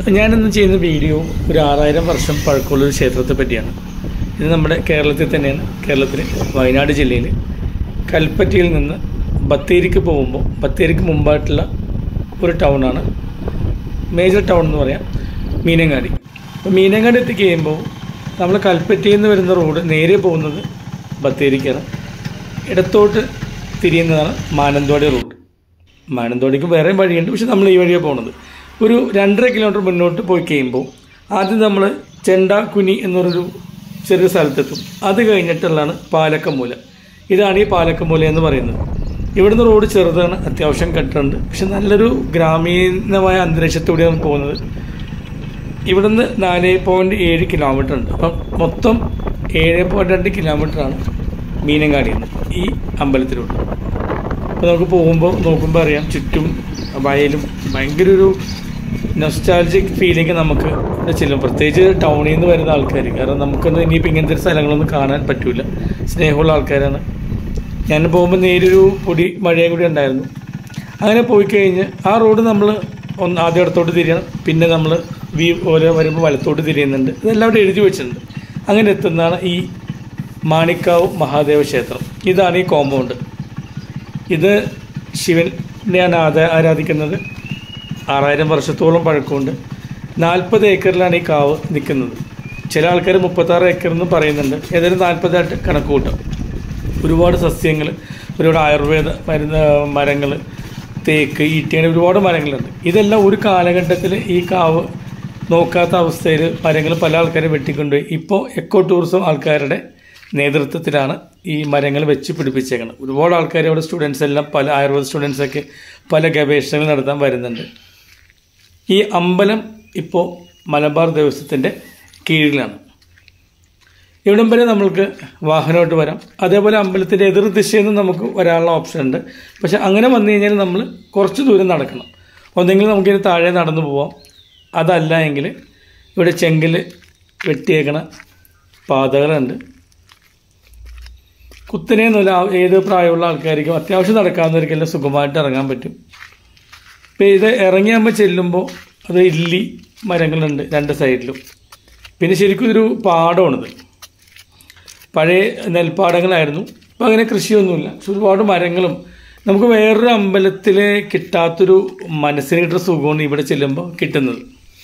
അപ്പം ഞാനിന്ന് ചെയ്യുന്ന വീഡിയോ ഒരു ആറായിരം വർഷം പഴക്കമുള്ള ഒരു ക്ഷേത്രത്തെ പറ്റിയാണ് ഇത് നമ്മുടെ കേരളത്തിൽ തന്നെയാണ് കേരളത്തിൽ വയനാട് ജില്ലയിൽ കൽപ്പറ്റയിൽ നിന്ന് ബത്തേരിക്ക് പോകുമ്പോൾ ബത്തേരിക്ക് മുമ്പായിട്ടുള്ള ഒരു ടൗണാണ് മേജർ ടൗൺ എന്ന് പറയാം മീനങ്ങാടി അപ്പോൾ മീനങ്ങാടി എത്തിക്കഴിയുമ്പോൾ നമ്മൾ കൽപ്പറ്റയിൽ നിന്ന് വരുന്ന റോഡ് നേരെ പോകുന്നത് ബത്തേരിക്കാണ് ഇടത്തോട്ട് തിരിയുന്നതാണ് മാനന്തവാടി റൂട്ട് മാനന്തവാടിക്ക് വേറെ വഴിയുണ്ട് പക്ഷെ നമ്മൾ ഈ വഴിയാണ് പോകുന്നത് ഒരു രണ്ടര കിലോമീറ്റർ മുന്നോട്ട് പോയി കഴിയുമ്പോൾ ആദ്യം നമ്മൾ ചെണ്ട കുനി എന്നൊരു ചെറിയ സ്ഥലത്തെത്തും അത് കഴിഞ്ഞിട്ടുള്ളതാണ് പാലക്കമൂല ഇതാണ് ഈ പാലക്കമൂല എന്ന് പറയുന്നത് ഇവിടുന്ന് റോഡ് ചെറുതാണ് അത്യാവശ്യം കട്ടുണ്ട് പക്ഷെ നല്ലൊരു ഗ്രാമീണമായ അന്തരീക്ഷത്തൂടെയാണ് പോകുന്നത് ഇവിടുന്ന് നാല് പോയിൻറ്റ് ഏഴ് കിലോമീറ്റർ ഉണ്ട് അപ്പം മൊത്തം ഏഴ് പോയിൻറ്റ് രണ്ട് കിലോമീറ്ററാണ് മീനങ്ങാടിയിൽ നിന്ന് ഈ അമ്പലത്തിലോട്ട് അപ്പോൾ നമുക്ക് പോകുമ്പോൾ നോക്കുമ്പോൾ അറിയാം ചുറ്റും വയലും ഭയങ്കര ഒരു നൊസ്റ്റാലജിക് ഫീലിംഗ് നമുക്ക് ഇവിടെ ചെല്ലും പ്രത്യേകിച്ച് ടൗണിൽ നിന്ന് വരുന്ന ആൾക്കാർ കാരണം നമുക്കൊന്നും ഇനിയിപ്പോൾ ഇങ്ങനത്തെ ഒരു സ്ഥലങ്ങളൊന്നും കാണാൻ പറ്റില്ല സ്നേഹമുള്ള ആൾക്കാരാണ് ഞാൻ പോകുമ്പോൾ നേരൊരു പൊടി മഴയും കൂടി ഉണ്ടായിരുന്നു അങ്ങനെ പോയി കഴിഞ്ഞ് ആ റോഡ് നമ്മൾ ഒന്ന് ആദ്യം ഇടത്തോട്ട് തിരിയണം പിന്നെ നമ്മൾ വി ഓരോ വരുമ്പോൾ വലത്തോട്ട് തിരിയുന്നുണ്ട് ഇതെല്ലാം അവിടെ എഴുതി വെച്ചിട്ടുണ്ട് അങ്ങനെ എത്തുന്നതാണ് ഈ മാണിക്കാവ് മഹാദേവ ക്ഷേത്രം ഇതാണ് ഈ കോമ്പൗണ്ട് ഇത് ശിവനെയാണ് ആദ ആരാധിക്കുന്നത് ആറായിരം വർഷത്തോളം പഴക്കമുണ്ട് നാൽപ്പത് ഏക്കറിലാണ് ഈ കാവ് നിൽക്കുന്നത് ചില ആൾക്കാർ മുപ്പത്താറ് ഏക്കർ എന്ന് പറയുന്നുണ്ട് ഏതായാലും നാൽപ്പതായിട്ട് കണക്ക് കൂട്ടാം ഒരുപാട് സസ്യങ്ങൾ ഒരുപാട് ആയുർവേദ മരുന്ന് മരങ്ങൾ തേക്ക് ഈട്ടി അങ്ങനെ ഒരുപാട് മരങ്ങളുണ്ട് ഇതെല്ലാം ഒരു കാലഘട്ടത്തിൽ ഈ കാവ് നോക്കാത്ത അവസ്ഥയിൽ മരങ്ങൾ പല ആൾക്കാരും വെട്ടിക്കൊണ്ടുപോയി ഇപ്പോൾ എക്കോ ടൂറിസം ആൾക്കാരുടെ നേതൃത്വത്തിലാണ് ഈ മരങ്ങൾ വെച്ച് പിടിപ്പിച്ചേക്കുന്നത് ഒരുപാട് ആൾക്കാർ അവിടെ സ്റ്റുഡൻസ് എല്ലാം പല ആയുർവേദ സ്റ്റുഡൻസൊക്കെ പല ഗവേഷണങ്ങൾ നടത്താൻ വരുന്നുണ്ട് ഈ അമ്പലം ഇപ്പോൾ മലബാർ ദേവസ്വത്തിൻ്റെ കീഴിലാണ് ഇവിടം വരെ നമ്മൾക്ക് വാഹനമായിട്ട് വരാം അതേപോലെ അമ്പലത്തിൻ്റെ എതിർ ദിശയിൽ നിന്ന് നമുക്ക് വരാനുള്ള ഓപ്ഷൻ ഉണ്ട് പക്ഷെ അങ്ങനെ വന്നു കഴിഞ്ഞാൽ നമ്മൾ കുറച്ച് ദൂരം നടക്കണം ഒന്നെങ്കിൽ നമുക്കിനി താഴെ നടന്നു പോവാം അതല്ല എങ്കിൽ ഇവിടെ ചെങ്കിൽ വെട്ടിയേക്കണ പാതകളുണ്ട് കുത്തനെയൊന്നുമില്ല ഏത് പ്രായമുള്ള ആൾക്കാർക്കും അത്യാവശ്യം നടക്കാവുന്നവർക്കെല്ലാം സുഖമായിട്ട് ഇറങ്ങാൻ പറ്റും ഇപ്പം ഇത് ഇറങ്ങിയാകുമ്പോൾ ചെല്ലുമ്പോൾ അത് ഇല്ലി മരങ്ങളുണ്ട് രണ്ട് സൈഡിലും പിന്നെ ശരിക്കും ഇതൊരു പാടമാണിത് പഴയ നെൽപ്പാടങ്ങളായിരുന്നു ഇപ്പം അങ്ങനെ കൃഷിയൊന്നുമില്ല പക്ഷെ ഒരുപാട് മരങ്ങളും നമുക്ക് വേറൊരു അമ്പലത്തിൽ കിട്ടാത്തൊരു മനസ്സിന് കിട്ടുന്ന സുഖമാണ് ഇവിടെ ചെല്ലുമ്പോൾ കിട്ടുന്നത്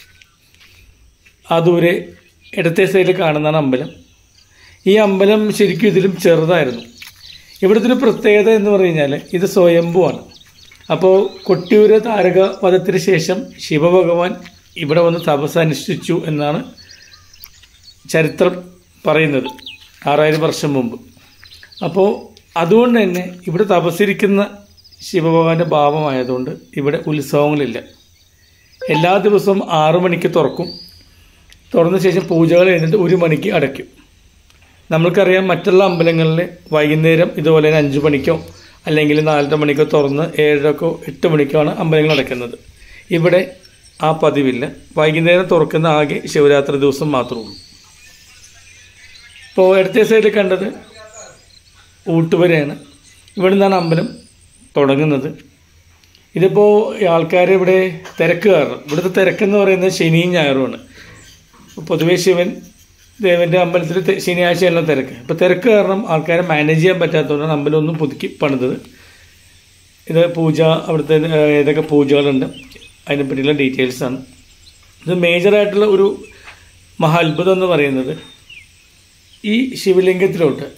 ആ ദൂരെ ഇടത്തെ സൈഡിൽ കാണുന്നതാണ് അമ്പലം ഈ അമ്പലം ശരിക്കും ഇതിലും ചെറുതായിരുന്നു ഇവിടുത്തെ ഒരു പ്രത്യേകത എന്ന് പറഞ്ഞു കഴിഞ്ഞാൽ ഇത് സ്വയംഭുവാണ് അപ്പോൾ കൊട്ടിയൂര് താരക വധത്തിന് ശേഷം ശിവഭഗവാൻ ഇവിടെ വന്ന് തപസ് അനുഷ്ഠിച്ചു എന്നാണ് ചരിത്രം പറയുന്നത് ആറായിരം വർഷം മുമ്പ് അപ്പോൾ അതുകൊണ്ട് തന്നെ ഇവിടെ തപസ്സിരിക്കുന്ന ശിവഭഗവാന്റെ ഭാവമായതുകൊണ്ട് ഇവിടെ ഉത്സവങ്ങളില്ല എല്ലാ ദിവസവും ആറു മണിക്ക് തുറക്കും തുറന്ന ശേഷം പൂജകൾ കഴിഞ്ഞിട്ട് ഒരു മണിക്ക് അടയ്ക്കും നമ്മൾക്കറിയാം മറ്റുള്ള അമ്പലങ്ങളിൽ വൈകുന്നേരം ഇതുപോലെ തന്നെ അഞ്ച് മണിക്കോ അല്ലെങ്കിൽ നാലര മണിക്കോ തുറന്ന് ഏഴരക്കോ എട്ട് മണിക്കോ ആണ് അമ്പലങ്ങൾ അടയ്ക്കുന്നത് ഇവിടെ ആ പതിവില്ല വൈകുന്നേരം തുറക്കുന്ന ആകെ ശിവരാത്രി ദിവസം മാത്രമേ ഉള്ളൂ ഇപ്പോൾ ഇടത്തെ സൈഡിൽ കണ്ടത് ഊട്ടുവരെയാണ് ഇവിടെ നിന്നാണ് അമ്പലം തുടങ്ങുന്നത് ഇതിപ്പോൾ ആൾക്കാർ ഇവിടെ തിരക്ക് കാരണം ഇവിടുത്തെ തിരക്കെന്ന് പറയുന്നത് ശനിയും ഞായറുമാണ് പൊതുവേ ശിവൻ ദേവൻ്റെ അമ്പലത്തിൽ തെ- ശനിയാഴ്ചയെല്ലാം തിരക്ക് ഇപ്പോൾ തിരക്ക് കാരണം ആൾക്കാരെ മാനേജ് ചെയ്യാൻ പറ്റാത്തതുകൊണ്ടാണ് അമ്പലം ഒന്നും പുതുക്കി പണിതത് ഇത് പൂജ അവിടുത്തെ ഏഹ്, ഏതൊക്കെ പൂജകളുണ്ട് അതിനെപ്പറ്റിയുള്ള ഡീറ്റെയിൽസാണ് ഇത് മേജറായിട്ടുള്ള ഒരു മഹാത്ഭുതം എന്ന് പറയുന്നത് ഈ ശിവലിംഗത്തിലോട്ട്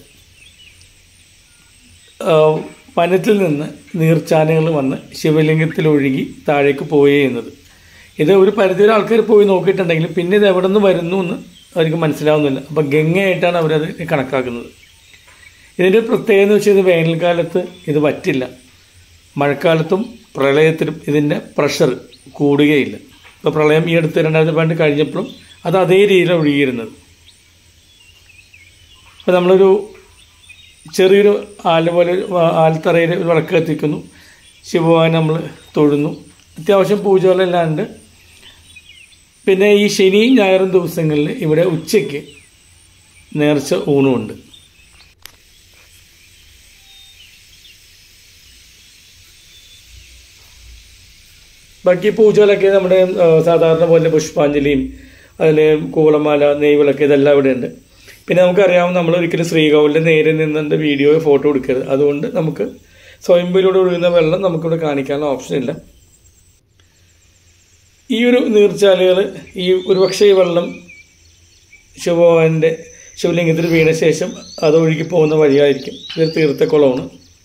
ആ, വനത്തിൽ നിന്ന് നീർച്ചാനകൾ വന്ന് ശിവലിംഗത്തിൽ ഒഴുകി താഴേക്ക് പോവുക ചെയ്യുന്നത് ഇത് ഒരു പരിധിവരെ ആൾക്കാർ പോയി നോക്കിയിട്ടുണ്ടെങ്കിലും പിന്നെ ഇത് എവിടെ നിന്ന് വരുന്നു എന്ന് അവർക്ക് മനസ്സിലാവുന്നില്ല അപ്പം ഗംഗയായിട്ടാണ് അവരത് കണക്കാക്കുന്നത് ഇതിൻ്റെ പ്രത്യേകത എന്ന് വെച്ചാൽ ഇത് വേനൽക്കാലത്ത് ഇത് പറ്റില്ല മഴക്കാലത്തും പ്രളയത്തിലും ഇതിൻ്റെ പ്രഷർ കൂടുകയില്ല ഇപ്പോൾ പ്രളയം ഈ അടുത്ത് രണ്ടായിരത്തി പന്ത്രണ്ട് കഴിഞ്ഞപ്പോഴും അത് അതേ രീതിയിലാണ് ഒഴുകിയിരുന്നത് അപ്പോൾ നമ്മളൊരു ചെറിയൊരു ആല പോലെ വ- ആൽത്തറയിൽ ഒരു വിളക്ക് കത്തിക്കുന്നു ശിവഭഗവാൻ നമ്മൾ തൊഴുന്നു അത്യാവശ്യം പൂജകളെല്ലാം ഉണ്ട് പിന്നെ ഈ ശനിയും ഞായറും ദിവസങ്ങളിൽ ഇവിടെ ഉച്ചയ്ക്ക് നേർച്ച ഊണുമുണ്ട് ബാക്കി പൂജകളൊക്കെ നമ്മുടെ ആ, സാധാരണ പോലെ പുഷ്പാഞ്ജലിയും അതിൽ കൂളമാല നെയ്വിളക്ക് ഇതെല്ലാം ഇവിടെ ഉണ്ട് പിന്നെ നമുക്കറിയാം നമ്മൾ ഒരിക്കലും ശ്രീകോവിലിൻ്റെ നേരെ നിന്നുകൊണ്ട് വീഡിയോ ഫോട്ടോ എടുക്കരുത് അതുകൊണ്ട് നമുക്ക് സ്വയംഭൂയിലൂടെ ഒഴുകുന്ന വെള്ളം നമുക്കിവിടെ കാണിക്കാനുള്ള ഓപ്ഷൻ ഇല്ല ഈ ഒരു നീർച്ചാലുകൾ ഈ ഒരുപക്ഷെ ഈ വെള്ളം ശിവഭഗവാന്റെ ശിവലിംഗത്തിൽ വീണ ശേഷം അത് ഒഴുകി പോകുന്ന വഴിയായിരിക്കും ഇതൊരു തീർത്ഥക്കുളമാണ്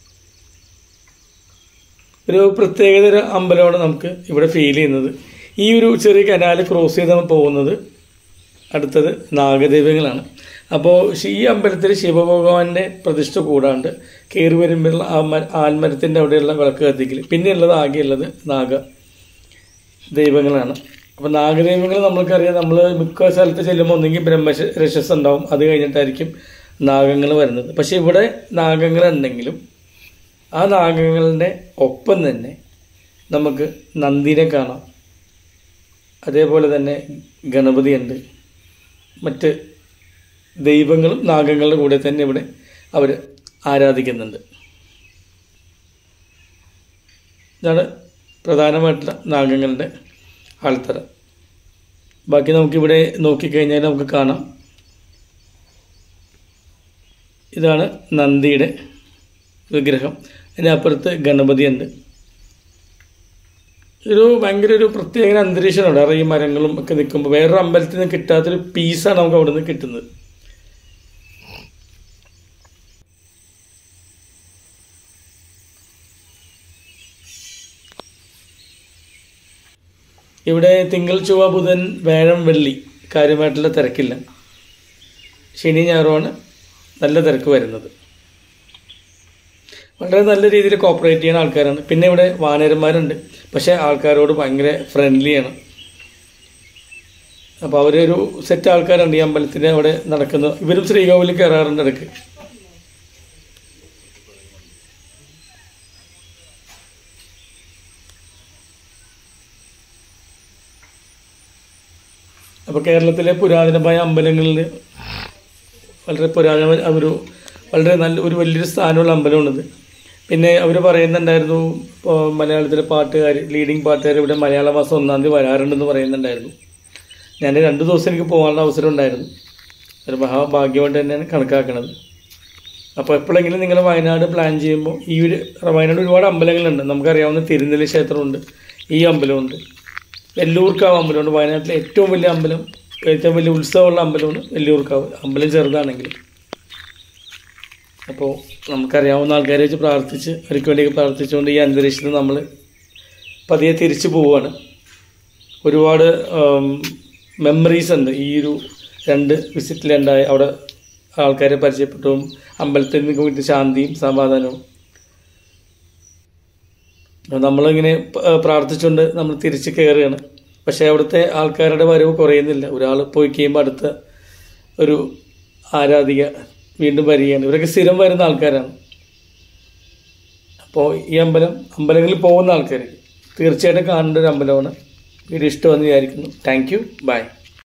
ഒരു പ്രത്യേകതര അമ്പലമാണ് നമുക്ക് ഇവിടെ ഫീൽ ചെയ്യുന്നത് ഈ ഒരു ചെറിയ കനാല് ക്രോസ് ചെയ്താണ് പോകുന്നത് അടുത്തത് നാഗദൈവങ്ങളാണ് അപ്പോൾ ഈ അമ്പലത്തിൽ ശിവഭഗവാന്റെ പ്രതിഷ്ഠ കൂടാണ്ട് കയറി വരുമ്പോഴുള്ള ആ മ ആൽമരത്തിൻ്റെ അവിടെയുള്ള വിളക്ക് കത്തിക്കൽ പിന്നെയുള്ളത് ആകെയുള്ളത് നാഗ ദൈവങ്ങളാണ് അപ്പോൾ നാഗദൈവങ്ങൾ നമ്മൾക്കറിയാം നമ്മൾ മിക്ക സ്ഥലത്ത് ചെല്ലുമ്പോൾ ഒന്നെങ്കിൽ ബ്രഹ്മ രക്ഷസ് ഉണ്ടാവും അത് കഴിഞ്ഞിട്ടായിരിക്കും നാഗങ്ങൾ വരുന്നത് പക്ഷെ ഇവിടെ നാഗങ്ങൾ ഉണ്ടെങ്കിലും ആ നാഗങ്ങളുടെ ഒപ്പം തന്നെ നമുക്ക് നന്ദിനെ കാണാം അതേപോലെ തന്നെ ഗണപതിയുണ്ട് മറ്റ് ദൈവങ്ങളും നാഗങ്ങളുടെ കൂടെ തന്നെ ഇവിടെ അവർ ആരാധിക്കുന്നുണ്ട് ഇതാണ് പ്രധാനമായിട്ടുള്ള നാഗങ്ങളുടെ ആൾത്തറ ബാക്കി നമുക്കിവിടെ നോക്കിക്കഴിഞ്ഞാൽ നമുക്ക് കാണാം ഇതാണ് നന്ദിയുടെ വിഗ്രഹം അതിനപ്പുറത്ത് ഗണപതിയുണ്ട് ഒരു ഭയങ്കര ഒരു പ്രത്യേക അന്തരീക്ഷമാണ് അവിടെ ഈ മരങ്ങളും ഒക്കെ നിൽക്കുമ്പോൾ വേറൊരു അമ്പലത്തിൽ നിന്ന് കിട്ടാത്തൊരു പീസാണ് നമുക്ക് അവിടെ നിന്ന് കിട്ടുന്നത് ഇവിടെ തിങ്കൾ ചൊവ്വ ബുധൻ വ്യാഴം വെള്ളി കാര്യമായിട്ടുള്ള തിരക്കില്ല ശനി ഞായറുമാണ് നല്ല തിരക്ക് വരുന്നത് വളരെ നല്ല രീതിയിൽ കോപ്പറേറ്റ് ചെയ്യുന്ന ആൾക്കാരാണ് പിന്നെ ഇവിടെ വാനരന്മാരുണ്ട് പക്ഷേ ആൾക്കാരോട് ഭയങ്കര ഫ്രണ്ട്ലിയാണ് അപ്പോൾ അവരൊരു സെറ്റ് ആൾക്കാരുണ്ട് ഈ അമ്പലത്തിൻ്റെ അവിടെ നടക്കുന്ന ഇവരും ശ്രീകോവിലിൽ കയറാറുണ്ട് ഇടയ്ക്ക് അപ്പോൾ കേരളത്തിലെ പുരാതനമായ അമ്പലങ്ങളിൽ വളരെ പുരാതന ഒരു വളരെ നല്ല ഒരു വലിയൊരു സ്ഥാനമുള്ള അമ്പലമാണിത് പിന്നെ അവർ പറയുന്നുണ്ടായിരുന്നു ഇപ്പോൾ മലയാളത്തിലെ പാട്ടുകാർ ലീഡിങ് പാട്ടുകാർ ഇവിടെ മലയാള മാസം ഒന്നാം തീയതി വരാറുണ്ടെന്ന് പറയുന്നുണ്ടായിരുന്നു ഞാൻ രണ്ട് ദിവസം എനിക്ക് പോകാനുള്ള അവസരം ഉണ്ടായിരുന്നു ഒരു മഹാഭാഗ്യമായിട്ട് തന്നെയാണ് കണക്കാക്കണത് അപ്പോൾ എപ്പോഴെങ്കിലും നിങ്ങൾ വയനാട് പ്ലാൻ ചെയ്യുമ്പോൾ ഈ ഒരു വയനാട് ഒരുപാട് അമ്പലങ്ങളുണ്ട് നമുക്കറിയാവുന്ന തിരുനെല്ലി ക്ഷേത്രമുണ്ട് ഈ അമ്പലമുണ്ട് വെല്ലൂർക്കാവ് അമ്പലമുണ്ട് വയനാട്ടിലെ ഏറ്റവും വലിയ അമ്പലം ഏറ്റവും വലിയ ഉത്സവമുള്ള അമ്പലമാണ് വെല്ലൂർക്കാവ് അമ്പലം ചെറുതാണെങ്കിലും അപ്പോൾ നമുക്കറിയാവുന്ന ആൾക്കാരെ വെച്ച് പ്രാർത്ഥിച്ച് അവർക്ക് വേണ്ടി പ്രാർത്ഥിച്ചുകൊണ്ട് ഈ അന്തരീക്ഷത്തിൽ നമ്മൾ പതിയെ തിരിച്ചു പോവുകയാണ് ഒരുപാട് മെമ്മറീസ് ഉണ്ട് ഈ ഒരു രണ്ട് വിസിറ്റിലുണ്ടായ അവിടെ ആൾക്കാരെ പരിചയപ്പെട്ടതും അമ്പലത്തിൽ നിന്ന് കിട്ടിയ ശാന്തിയും സമാധാനവും നമ്മളിങ്ങനെ പ- പ്രാർത്ഥിച്ചുകൊണ്ട് നമ്മൾ തിരിച്ച് കയറുകയാണ് പക്ഷേ അവിടുത്തെ ആൾക്കാരുടെ വരവ് കുറയുന്നില്ല ഒരാൾ പോയി കഴിയുമ്പോൾ അടുത്ത ഒരു ആരാധിക വീണ്ടും വരികയാണ് ഇവരൊക്കെ സ്ഥിരം വരുന്ന ആൾക്കാരാണ് അപ്പോൾ ഈ അമ്പലം അമ്പലങ്ങളിൽ പോകുന്ന ആൾക്കാർ തീർച്ചയായിട്ടും കാണേണ്ട ഒരു അമ്പലമാണ് വീഡിയോ ഇഷ്ടമെന്ന് വിചാരിക്കുന്നു താങ്ക് യു ബൈ